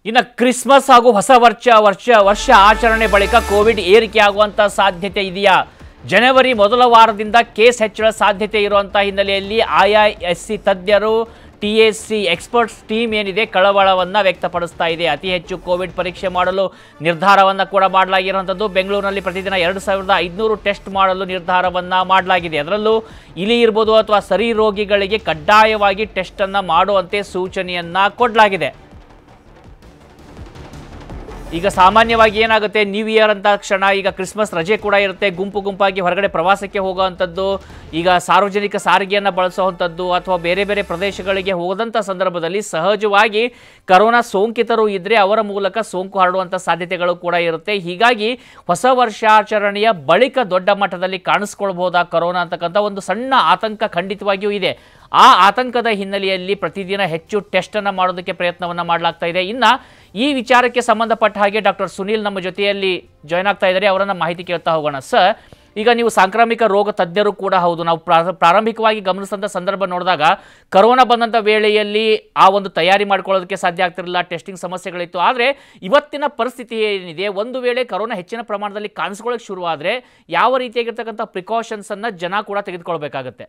ಇನ್ನು ಕ್ರಿಸ್ಮಸ್ ಹಾಗೂ ಹೊಸ ವರ್ಷ ವರ್ಷ ವರ್ಷ ಆಚರಣೆ ಬಳಿಕ ಕೋವಿಡ್ ಏರಿಕೆಯಾಗುವಂಥ ಸಾಧ್ಯತೆ ಇದೆಯಾ ಜನವರಿ ಮೊದಲ ವಾರದಿಂದ ಕೇಸ್ ಹೆಚ್ಚಳ ಸಾಧ್ಯತೆ ಇರುವಂಥ ಹಿನ್ನೆಲೆಯಲ್ಲಿ ಆಯಾ ಎಸ್ ಸಿ ತಜ್ಞರು T S C experts team ಏನಿದೆ ಕಳವಳವನ್ನು ವ್ಯಕ್ತಪಡಿಸ್ತಾ ಇದೆ ಅತಿ ಹೆಚ್ಚು ಕೋವಿಡ್ ಪರೀಕ್ಷೆ ಮಾಡಲು ನಿರ್ಧಾರವನ್ನು ಕೂಡ ಮಾಡಲಾಗಿರುವಂಥದ್ದು ಬೆಂಗಳೂರಿನಲ್ಲಿ ಪ್ರತಿದಿನ ಎರಡು ಸಾವಿರದ ಐದುನೂರು ಟೆಸ್ಟ್ ಮಾಡಲು ನಿರ್ಧಾರವನ್ನು ಮಾಡಲಾಗಿದೆ ಅದರಲ್ಲೂ ಇಲಿ ಇರ್ಬೋದು ಅಥವಾ ಸರಿ ರೋಗಿಗಳಿಗೆ ಕಡ್ಡಾಯವಾಗಿ ಟೆಸ್ಟನ್ನು ಮಾಡುವಂತೆ ಸೂಚನೆಯನ್ನು ಕೊಡಲಾಗಿದೆ ಈಗ ಸಾಮಾನ್ಯವಾಗಿ ಏನಾಗುತ್ತೆ ನ್ಯೂ ಇಯರ್ ಅಂತ ಕ್ಷಣ ಈಗ ಕ್ರಿಸ್ಮಸ್ ರಜೆ ಕೂಡ ಇರುತ್ತೆ ಗುಂಪು ಗುಂಪಾಗಿ ಹೊರಗಡೆ ಪ್ರವಾಸಕ್ಕೆ ಹೋಗುವಂಥದ್ದು ಈಗ ಸಾರ್ವಜನಿಕ ಸಾರಿಗೆಯನ್ನು ಬಳಸುವಂಥದ್ದು ಅಥವಾ ಬೇರೆ ಬೇರೆ ಪ್ರದೇಶಗಳಿಗೆ ಹೋದಂಥ ಸಂದರ್ಭದಲ್ಲಿ ಸಹಜವಾಗಿ ಕರೋನಾ ಸೋಂಕಿತರು ಇದ್ದರೆ ಅವರ ಮೂಲಕ ಸೋಂಕು ಹರಡುವಂಥ ಸಾಧ್ಯತೆಗಳು ಕೂಡ ಇರುತ್ತೆ ಹೀಗಾಗಿ ಹೊಸ ವರ್ಷಾಚರಣೆಯ ಬಳಿಕ ದೊಡ್ಡ ಮಟ್ಟದಲ್ಲಿ ಕಾಣಿಸ್ಕೊಳ್ಬಹುದಾ ಕರೋನಾ ಅಂತಕ್ಕಂಥ ಒಂದು ಸಣ್ಣ ಆತಂಕ ಖಂಡಿತವಾಗಿಯೂ ಇದೆ ಆ ಆತಂಕದ ಹಿನ್ನೆಲೆಯಲ್ಲಿ ಪ್ರತಿದಿನ ಹೆಚ್ಚು ಟೆಸ್ಟನ್ನು ಮಾಡೋದಕ್ಕೆ ಪ್ರಯತ್ನವನ್ನು ಮಾಡಲಾಗ್ತಾ ಇದೆ ಇನ್ನು ಈ ವಿಚಾರಕ್ಕೆ ಸಂಬಂಧಪಟ್ಟ ಹಾಗೆ ಡಾಕ್ಟರ್ ಸುನೀಲ್ ನಮ್ಮ ಜೊತೆಯಲ್ಲಿ ಜಾಯ್ನ್ ಆಗ್ತಾ ಇದ್ದಾರೆ ಅವರನ್ನ ಮಾಹಿತಿ ಕೇಳ್ತಾ ಹೋಗೋಣ ಸರ್ ಈಗ ನೀವು ಸಾಂಕ್ರಾಮಿಕ ರೋಗ ತಜ್ಞರು ಕೂಡ ಹೌದು ನಾವು ಪ್ರಾ- ಪ್ರಾರಂಭಿಕವಾಗಿ ಗಮನಿಸಿದಂಥ ಸಂದರ್ಭ ನೋಡಿದಾಗ ಕರೋನಾ ಬಂದಂಥ ವೇಳೆಯಲ್ಲಿ ಆ ಒಂದು ತಯಾರಿ ಮಾಡ್ಕೊಳ್ಳೋದಕ್ಕೆ ಸಾಧ್ಯ ಆಗ್ತಿರಲಿಲ್ಲ ಟೆಸ್ಟಿಂಗ್ ಸಮಸ್ಯೆಗಳಿತ್ತು ಆದರೆ ಇವತ್ತಿನ ಪರಿಸ್ಥಿತಿ ಏನಿದೆ ಒಂದು ವೇಳೆ ಕರೋನಾ ಹೆಚ್ಚಿನ ಪ್ರಮಾಣದಲ್ಲಿ ಕಾಣಿಸ್ಕೊಳ್ಳೋಕೆ ಶುರುವಾದರೆ ಯಾವ ರೀತಿಯಾಗಿರ್ತಕ್ಕಂಥ ಪ್ರಿಕಾಷನ್ಸನ್ನು ಜನ ಕೂಡ ತೆಗೆದುಕೊಳ್ಬೇಕಾಗತ್ತೆ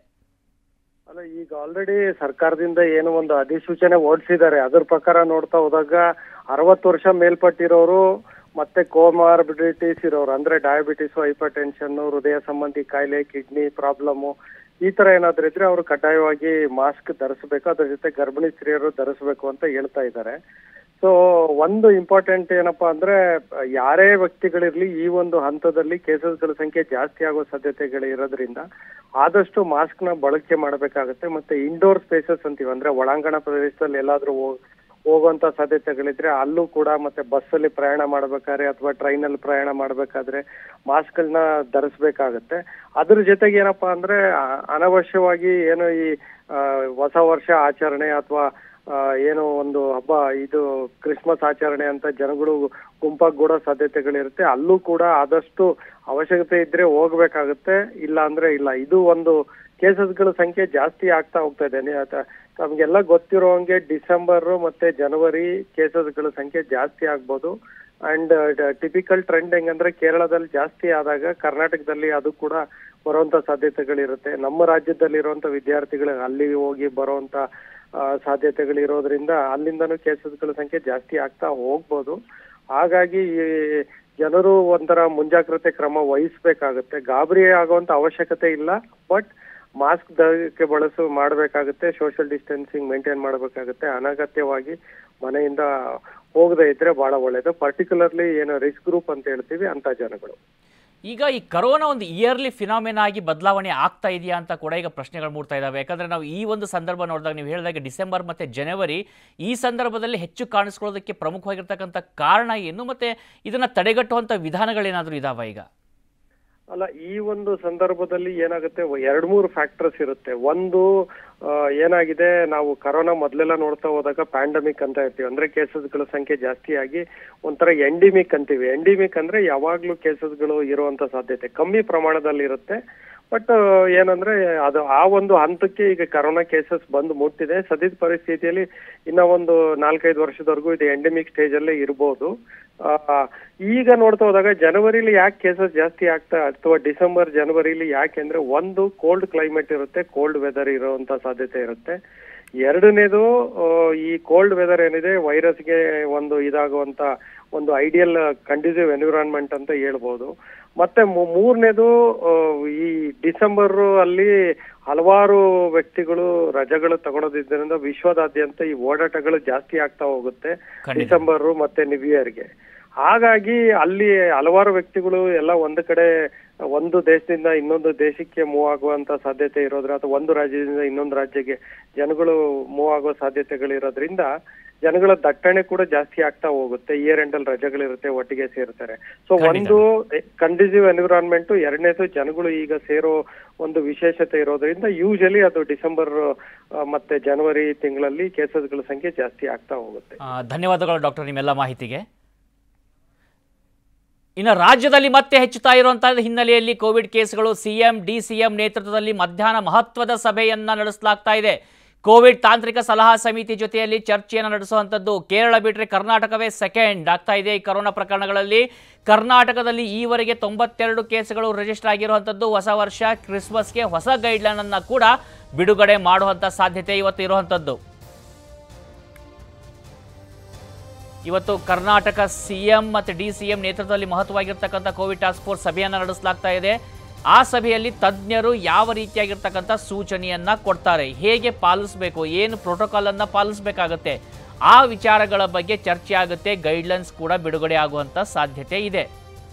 ಅಲ್ಲ ಈಗ ಆಲ್ರೆಡಿ ಸರ್ಕಾರದಿಂದ ಏನು ಒಂದು ಅಧಿಸೂಚನೆ ಹೊರಡಿಸಿದ್ದಾರೆ ಅದ್ರ ಪ್ರಕಾರ ನೋಡ್ತಾ ಹೋದಾಗ ಅರವತ್ತು ವರ್ಷ ಮೇಲ್ಪಟ್ಟಿರೋರು ಮತ್ತೆ ಕೋಮಾರ್ಬಿಡಿಟೀಸ್ ಇರೋರು ಅಂದ್ರೆ ಡಯಾಬಿಟಿಸ್ ಹೈಪರ್ ಟೆನ್ಷನ್ ಹೃದಯ ಸಂಬಂಧಿ ಕಾಯಿಲೆ ಕಿಡ್ನಿ ಪ್ರಾಬ್ಲಮ್ ಈ ತರ ಏನಾದ್ರೂ ಇದ್ರೆ ಅವರು ಕಡ್ಡಾಯವಾಗಿ ಮಾಸ್ಕ್ ಧರಿಸಬೇಕು ಅದ್ರ ಜೊತೆ ಗರ್ಭಿಣಿ ಸ್ತ್ರೀಯರು ಧರಿಸಬೇಕು ಅಂತ ಹೇಳ್ತಾ ಇದ್ದಾರೆ ಸೊ ಒಂದು ಇಂಪಾರ್ಟೆಂಟ್ ಏನಪ್ಪಾ ಅಂದ್ರೆ ಯಾರೇ ವ್ಯಕ್ತಿಗಳಿರ್ಲಿ ಈ ಒಂದು ಹಂತದಲ್ಲಿ ಕೇಸಸ್ಗಳ ಸಂಖ್ಯೆ ಜಾಸ್ತಿ ಆಗೋ ಸಾಧ್ಯತೆಗಳು ಇರೋದ್ರಿಂದ ಆದಷ್ಟು ಮಾಸ್ಕ್ ನ ಬಳಕೆ ಮಾಡಬೇಕಾಗುತ್ತೆ ಮತ್ತೆ ಇಂಡೋರ್ ಸ್ಪೇಸಸ್ ಅಂತೀವಿ ಅಂದ್ರೆ ಒಳಾಂಗಣ ಪ್ರದೇಶದಲ್ಲಿ ಎಲ್ಲಾದ್ರೂ ಹೋಗ್- ಹೋಗುವಂತ ಸಾಧ್ಯತೆಗಳಿದ್ರೆ ಅಲ್ಲೂ ಕೂಡ ಮತ್ತೆ ಬಸ್ ಅಲ್ಲಿ ಪ್ರಯಾಣ ಮಾಡ್ಬೇಕಾದ್ರೆ ಅಥವಾ ಟ್ರೈನ್ ಅಲ್ಲಿ ಪ್ರಯಾಣ ಮಾಡ್ಬೇಕಾದ್ರೆ ಮಾಸ್ಕ್ ಗಳನ್ನ ಧರಿಸ್ಬೇಕಾಗತ್ತೆ ಅದ್ರ ಜೊತೆಗೆ ಏನಪ್ಪಾ ಅಂದ್ರೆ ಆ- ಅನವಶ್ಯವಾಗಿ ಏನು ಈ ಆ, ಹೊಸ ವರ್ಷ ಆಚರಣೆ ಅಥವಾ ಆ, ಏನೋ ಒಂದು ಹಬ್ಬ ಇದು ಕ್ರಿಸ್ಮಸ್ ಆಚರಣೆ ಅಂತ ಜನಗಳು ಗುಂಪಾಗಿ ಕೂಡ ಸಾಧ್ಯತೆಗಳಿರುತ್ತೆ ಅಲ್ಲೂ ಕೂಡ ಆದಷ್ಟು ಅವಶ್ಯಕತೆ ಇದ್ರೆ ಹೋಗ್ಬೇಕಾಗುತ್ತೆ ಇಲ್ಲ ಅಂದ್ರೆ ಇಲ್ಲ ಇದು ಒಂದು ಕೇಸಸ್ಗಳ ಸಂಖ್ಯೆ ಜಾಸ್ತಿ ಆಗ್ತಾ ಹೋಗ್ತಾ ಇದೆ ನೀ- ಅದ- ತಮ್ಗೆಲ್ಲ ಗೊತ್ತಿರೋ ಹಂಗೆ ಡಿಸೆಂಬರ್ ಮತ್ತೆ ಜನವರಿ ಕೇಸಸ್ಗಳ ಸಂಖ್ಯೆ ಜಾಸ್ತಿ ಆಗ್ಬೋದು ಅಂಡ್ ಟಿಪಿಕಲ್ ಟ್ರೆಂಡ್ ಹೆಂಗಂದ್ರೆ ಕೇರಳದಲ್ಲಿ ಜಾಸ್ತಿ ಆದಾಗ ಕರ್ನಾಟಕದಲ್ಲಿ ಅದು ಕೂಡ ಬರುವಂತ ಸಾಧ್ಯತೆಗಳಿರುತ್ತೆ ನಮ್ಮ ರಾಜ್ಯದಲ್ಲಿ ಇರುವಂತ ವಿದ್ಯಾರ್ಥಿಗಳು ಅಲ್ಲಿ ಹೋಗಿ ಬರುವಂತ ಆ, ಸಾಧ್ಯತೆಗಳಿರೋದ್ರಿಂದ ಅಲ್ಲಿಂದನೂ ಕೇಸಸ್ಗಳ ಸಂಖ್ಯೆ ಜಾಸ್ತಿ ಆಗ್ತಾ ಹೋಗ್ಬೋದು ಹಾಗಾಗಿ ಈ ಜನರು ಒಂಥರ ಮುಂಜಾಗ್ರತೆ ಕ್ರಮ ವಹಿಸ್ಬೇಕಾಗುತ್ತೆ ಗಾಬರಿ ಆಗುವಂತ ಅವಶ್ಯಕತೆ ಇಲ್ಲ ಬಟ್ ಮಾಸ್ಕ್ ಧರಿಕೆ ಬಳಸು ಮಾಡಬೇಕಾಗುತ್ತೆ ಸೋಷಿಯಲ್ ಡಿಸ್ಟೆನ್ಸಿಂಗ್ ಮೇಂಟೈನ್ ಮಾಡಬೇಕಾಗುತ್ತೆ ಅನಗತ್ಯವಾಗಿ ಮನೆಯಿಂದ ಹೋಗದೆ ಇದ್ರೆ ಬಹಳ ಒಳ್ಳೇದು ಪರ್ಟಿಕ್ಯುಲರ್ಲಿ ಏನು ರಿಸ್ಕ್ ಗ್ರೂಪ್ ಅಂತ ಹೇಳ್ತೀವಿ ಅಂತ ಜನಗಳು ಈಗ ಈ ಕರೋನಾ ಒಂದು ಇಯರ್ಲಿ ಫಿನಾಮಿನ ಆಗಿ ಬದಲಾವಣೆ ಆಗ್ತಾ ಇದೆಯಾ ಅಂತ ಕೂಡ ಈಗ ಪ್ರಶ್ನೆಗಳು ಮೂಡ್ತಾ ಇದ್ದಾವೆ ಯಾಕಂದ್ರೆ ನಾವು ಈ ಒಂದು ಸಂದರ್ಭ ನೋಡಿದಾಗ ನೀವು ಹೇಳಿದಾಗ ಡಿಸೆಂಬರ್ ಮತ್ತು ಜನವರಿ ಈ ಸಂದರ್ಭದಲ್ಲಿ ಹೆಚ್ಚು ಕಾಣಿಸ್ಕೊಳ್ಳೋದಕ್ಕೆ ಪ್ರಮುಖವಾಗಿರ್ತಕ್ಕಂಥ ಕಾರಣ ಏನು ಮತ್ತು ಇದನ್ನು ತಡೆಗಟ್ಟುವಂಥ ವಿಧಾನಗಳೇನಾದರೂ ಇದಾವ ಈಗ ಅಲ್ಲ ಈ ಒಂದು ಸಂದರ್ಭದಲ್ಲಿ ಏನಾಗುತ್ತೆ ಎರಡ್ ಮೂರು ಫ್ಯಾಕ್ಟರ್ಸ್ ಇರುತ್ತೆ ಒಂದು ಆ, ಏನಾಗಿದೆ ನಾವು ಕರೋನಾ ಮೊದಲೆಲ್ಲ ನೋಡ್ತಾ ಹೋದಾಗ ಪ್ಯಾಂಡಮಿಕ್ ಅಂತ ಇರ್ತೀವಿ ಅಂದ್ರೆ ಕೇಸಸ್ಗಳ ಸಂಖ್ಯೆ ಜಾಸ್ತಿ ಆಗಿ ಒಂಥರ ಎಂಡಿಮಿಕ್ ಅಂತೀವಿ ಎಂಡಿಮಿಕ್ ಅಂದ್ರೆ ಯಾವಾಗ್ಲೂ ಕೇಸಸ್ಗಳು ಇರುವಂತ ಸಾಧ್ಯತೆ ಕಮ್ಮಿ ಪ್ರಮಾಣದಲ್ಲಿ ಇರುತ್ತೆ ಬಟ್ ಏನಂದ್ರೆ ಅದು ಆ ಒಂದು ಹಂತಕ್ಕೆ ಈಗ ಕರೋನಾ ಕೇಸಸ್ ಬಂದು ಮುಟ್ಟಿದೆ ಸದ್ಯದ ಪರಿಸ್ಥಿತಿಯಲ್ಲಿ ಇನ್ನ ಒಂದು ನಾಲ್ಕೈದು ವರ್ಷದವರೆಗೂ ಇದು ಎಂಡೆಮಿಕ್ ಸ್ಟೇಜ್ ಅಲ್ಲೇ ಇರ್ಬೋದು ಆ, ಈಗ ನೋಡ್ತಾ ಹೋದಾಗ ಜನವರಿಲಿ ಯಾಕೆ ಕೇಸಸ್ ಜಾಸ್ತಿ ಆಗ್ತಾ ಅಥವಾ ಡಿಸೆಂಬರ್ ಜನವರಿಲಿ ಯಾಕೆ ಅಂದ್ರೆ ಒಂದು ಕೋಲ್ಡ್ ಕ್ಲೈಮೇಟ್ ಇರುತ್ತೆ ಕೋಲ್ಡ್ ವೆದರ್ ಇರುವಂತ ಸಾಧ್ಯತೆ ಇರುತ್ತೆ ಎರಡನೇದು ಆ, ಈ ಕೋಲ್ಡ್ ವೆದರ್ ಏನಿದೆ ವೈರಸ್ಗೆ ಒಂದು ಇದಾಗುವಂತ ಒಂದು ಐಡಿಯಲ್ ಕಂಡ್ಯೂಸಿವ್ ಎನ್ವಿರಾನ್ಮೆಂಟ್ ಅಂತ ಹೇಳ್ಬೋದು ಮತ್ತೆ ಮೂ- ಮೂರನೇದು ಆ, ಈ ಡಿಸೆಂಬರ್ ಅಲ್ಲಿ ಹಲವಾರು ವ್ಯಕ್ತಿಗಳು ರಜೆಗಳು ತಗೊಳೋದ್ರಿಂದ ವಿಶ್ವದಾದ್ಯಂತ ಈ ಓಡಾಟಗಳು ಜಾಸ್ತಿ ಆಗ್ತಾ ಹೋಗುತ್ತೆ ಖಂಡಿತ. ಡಿಸೆಂಬರ್ ಮತ್ತೆ ನ್ಯೂ ಇಯರ್ಗೆ ಹಾಗಾಗಿ ಅಲ್ಲಿ ಹಲವಾರು ವ್ಯಕ್ತಿಗಳು ಎಲ್ಲ ಒಂದು ಕಡೆ ಒಂದು ದೇಶದಿಂದ ಇನ್ನೊಂದು ದೇಶಕ್ಕೆ ಮೂವ್ ಆಗುವಂತ ಸಾಧ್ಯತೆ ಇರೋದ್ರ ಅಥವಾ ಒಂದು ರಾಜ್ಯದಿಂದ ಇನ್ನೊಂದು ರಾಜ್ಯಕ್ಕೆ ಜನಗಳು ಮೂವ್ ಆಗೋ ಸಾಧ್ಯತೆಗಳಿರೋದ್ರಿಂದ ಜನಗಳ ದಟ್ಟಣೆ ಕೂಡ ಜಾಸ್ತಿ ಆಗ್ತಾ ಹೋಗುತ್ತೆ ಇಯರ್ ಎಂಡ್ ಅಲ್ಲಿ ರಜೆಗಳಿರುತ್ತೆ ಒಟ್ಟಿಗೆ ಸೇರ್ತಾರೆ ಸೊ ಖಂಡಿತ. ಒಂದು ಕಂಡೀಸಿವ್ ಎನ್ವಿರಾನ್ಮೆಂಟ್ ಎರಡನೇದು ಜನಗಳು ಈಗ ಸೇರೋ ಒಂದು ವಿಶೇಷತೆ ಇರೋದ್ರಿಂದ ಯೂಶಲಿ ಅದು ಡಿಸೆಂಬರ್ ಆ, ಮತ್ತೆ ಜನವರಿ ತಿಂಗಳಲ್ಲಿ ಕೇಸಸ್ಗಳ ಸಂಖ್ಯೆ ಜಾಸ್ತಿ ಆಗ್ತಾ ಹೋಗುತ್ತೆ ಆ, ಧನ್ಯವಾದಗಳು ಡಾಕ್ಟರ್ ನಿಮ್ಮೆಲ್ಲ ಮಾಹಿತಿಗೆ ಇನ್ನು ರಾಜ್ಯದಲ್ಲಿ ಮತ್ತೆ ಹೆಚ್ಚುತ್ತಾ ಇರುವಂತಹ ಹಿನ್ನೆಲೆಯಲ್ಲಿ ಕೋವಿಡ್ ಕೇಸ್ಗಳು ಸಿಎಂ ಡಿಸಿಎಂ ನೇತೃತ್ವದಲ್ಲಿ ಮಧ್ಯಾಹ್ನ ಮಹತ್ವದ ಸಭೆಯನ್ನ ನಡೆಸಲಾಗ್ತಾ ಇದೆ ಕೋವಿಡ್ ತಾಂತ್ರಿಕ ಸಲಹಾ ಸಮಿತಿ ಜೊತೆಯಲ್ಲಿ ಚರ್ಚೆಯನ್ನು ನಡೆಸುವಂಥದ್ದು ಕೇರಳ ಬಿಟ್ಟರೆ ಕರ್ನಾಟಕವೇ ಸೆಕೆಂಡ್ ಆಗ್ತಾ ಇದೆ ಈ ಕರೋನಾ ಪ್ರಕರಣಗಳಲ್ಲಿ ಕರ್ನಾಟಕದಲ್ಲಿ ಈವರೆಗೆ ತೊಂಬತ್ತೆರಡು ಕೇಸ್ಗಳು ರಿಜಿಸ್ಟರ್ ಆಗಿರುವಂಥದ್ದು ಹೊಸ ವರ್ಷ ಕ್ರಿಸ್ಮಸ್ಗೆ ಹೊಸ ಗೈಡ್ಲೈನ್ ಅನ್ನು ಕೂಡ ಬಿಡುಗಡೆ ಮಾಡುವಂಥ ಸಾಧ್ಯತೆ ಇವತ್ತು ಇರುವಂಥದ್ದು ಇವತ್ತು ಕರ್ನಾಟಕ ಸಿಎಂ ಮತ್ತು ಡಿ ಸಿ ಎಂ ನೇತೃತ್ವದಲ್ಲಿ ಮಹತ್ವವಾಗಿರ್ತಕ್ಕಂಥ ಕೋವಿಡ್ ಟಾಸ್ಕ್ ಫೋರ್ಸ್ ಸಭೆಯನ್ನು ನಡೆಸಲಾಗ್ತಾ ಇದೆ ಆ ಸಭೆಯಲ್ಲಿ ತಜ್ಞರು ಯಾವ ರೀತಿಯಾಗಿರ್ತಕ್ಕಂಥ ಸೂಚನೆಯನ್ನ ಕೊಡ್ತಾರೆ ಹೇಗೆ ಪಾಲಿಸಬೇಕು ಏನು ಪ್ರೋಟೋಕಾಲ್ ಅನ್ನ ಪಾಲಿಸಬೇಕಾಗುತ್ತೆ ಆ ವಿಚಾರಗಳ ಬಗ್ಗೆ ಚರ್ಚೆ ಆಗುತ್ತೆ ಗೈಡ್ಲೈನ್ಸ್ ಕೂಡ ಬಿಡುಗಡೆ ಆಗುವಂತ ಸಾಧ್ಯತೆ ಇದೆ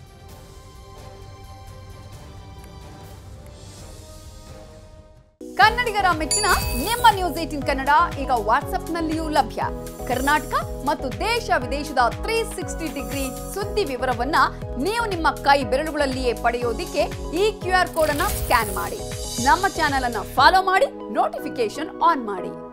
ಕನ್ನಡಿಗರ ಮೆಚ್ಚಿನ ನಿಮ್ಮ ನ್ಯೂಸ್ ಏಟಿನ್ ಕನ್ನಡ ಈಗ ವಾಟ್ಸ್ಆಪ್ನಲ್ಲಿಯೂ ಲಭ್ಯ ಕರ್ನಾಟಕ ಮತ್ತು ದೇಶ ವಿದೇಶದ ತ್ರೀ ಸಿಕ್ಸ್ಟಿ ಡಿಗ್ರಿ ಸುದ್ದಿ ವಿವರವನ್ನ ನೀವು ನಿಮ್ಮ ಕೈ ಬೆರಳುಗಳಲ್ಲಿಯೇ ಪಡೆಯೋದಿಕ್ಕೆ ಈ ಕ್ಯೂ ಆರ್ ಕೋಡ್ ಅನ್ನ ಸ್ಕ್ಯಾನ್ ಮಾಡಿ ನಮ್ಮ ಚಾನೆಲ್ ಅನ್ನ ಫಾಲೋ ಮಾಡಿ ನೋಟಿಫಿಕೇಶನ್ ಆನ್ ಮಾಡಿ